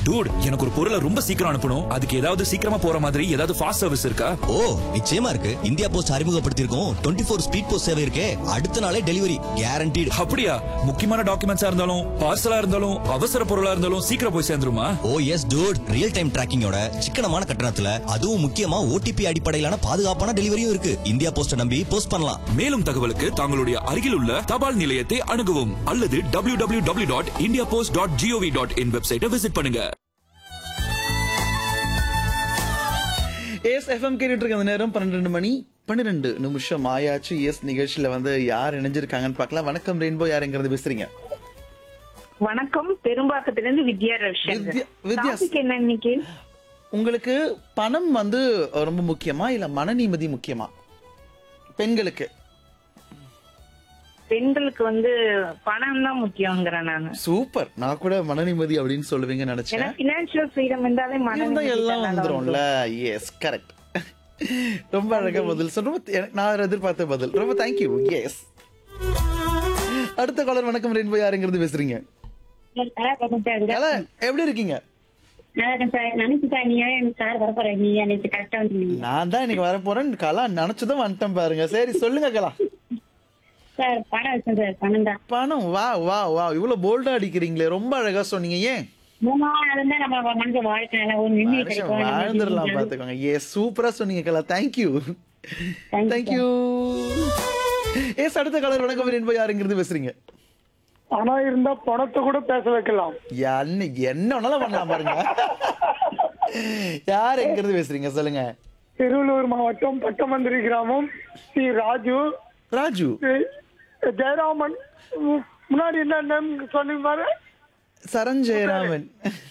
dude எனக்கு ஒரு பொருளை ரொம்ப சீக்கிரம் அனுப்பணும் அதுக்கு ஏதாவது சீக்கிரமா போற மாதிரி ஏதாவது ஃபாஸ்ட் சர்வீஸ் இருக்கா ஓ நிச்சயமா இருக்கு இந்தியா போஸ்ட் அறிமுகப்படுத்தியிருக்கோம் டுவெண்ட்டி ஃபோர் ஸ்பீட் போஸ்ட் சேவை இருக்கே அடுத்த நாளே டெலிவரி கேரண்டீடு அப்படியா முக்கியமான டாக்குமெண்ட்ஸா இருந்தாலும் பார்சலா இருந்தாலும் அவசர பொருளா இருந்தாலும் சீக்கிரம் போய் சேர்ந்துருமா oh yes dude real time டிராக்கிங்கோட சிக்கனமான கட்டணத்துல அதுவும் முக்கியமா ஓடிபி அடிப்படையிலான பாதுகாப்பான டெலிவரியும் இருக்கு இந்தியா போஸ்ட நம்பி போஸ்ட் பண்ணலாம் மேலும் தகவலுக்கு தங்களுடைய அருகில் உள்ள தபால் நிலையத்தை அணுகவும் அல்லது W W W dot India post dot GOV dot in வெப்சைட்டை விசிட் பண்ணுங்க எஸ் எஃப்எம் கேட்டுட்டு இருக்க அந்த நேரம் பன்னிரெண்டு மணி பன்னிரெண்டு நிமிஷம் ஆயாச்சு எஸ் நிகழ்ச்சியில வந்து யார் இணைஞ்சிருக்காங்கன்னு பார்க்கலாம் வணக்கம் ரெயின்போ யாருங்கிறது பேசுறீங்க வணக்கம் பெரும்பாக்கத்திலிருந்து வித்யா ரவிசங்கர் வித்யா- வித்யா- டாபிக் என்ன இன்னைக்கு உங்களுக்கு பணம் வந்து ரொம்ப முக்கியமா இல்ல மன நிம்மதி முக்கியமா பெண்களுக்கு பெண்களுக்கு வந்து பணம் தான் முக்கியங்கிறேன் நானு சூப்பர் நான் கூட மன நிம்மதி அப்படின்னு சொல்லுவீங்கன்னு ஏன்னா நினைச்சேன் பினான்சியல் ஃப்ரீடம் இருந்தாலே மன இருந்தா நிம்மதி எல்லாம் தான் வந்துரும்ல எஸ் கரெக்ட் ரொம்ப அழகா பதில் சொல் ரொம்ப எனக்கு- நான் எதிர்பார்த்த பதில் ரொம்ப தேங்க்யூ எஸ் அடுத்த காலர் வணக்கம் ரெயின்போ யாருங்கிறது பேசுறீங்க ஹலோ எப்படி இருக்கீங்க நான் தான் இன்னைக்கு வர போறேன் கலா நினைச்சதும் வந்துட்டேன் பாருங்க சரி சொல்லுங்க கலா சார் பணம் வச்சேன் சார் பணம் தான் பணம் வா வா வா இவ்வளவு போல்டா அடிக்கிறீங்களே ரொம்ப அழகா சொன்னீங்க ஏன் மூணாவது இருந்தா நம்ம மனசு வாழ்க்கை நல்லா ஒரு நிம்மதி மனுஷன் கிடைக்கும் வாழ்ந்துடலாம் பாத்துக்கோங்க ஏ சூப்பரா சொன்னீங்க கலா தேங்க்யூ தேங்க்யூ எஸ் அடுத்த கலர் வணக்கம் ரெயின்போ யாருங்கிறது பேசுறீங்க பணம் இருந்தா பணத்தை கூட பேச வைக்கலாம் என்ன என்ன வேணாலும் பண்ணலாம் பாருங்க யார் எங்கிறது பேசுறீங்க சொல்லுங்க திருவள்ளூர் மாவட்டம் பட்டமந்திரி கிராமம் ஸ்ரீ ராஜு ராஜு ஸ்ரீ ஜெயராமன் மு- முன்னாடி என்ன நேம் சொன்னீங்க பாரு சரண் ஜெயராமன்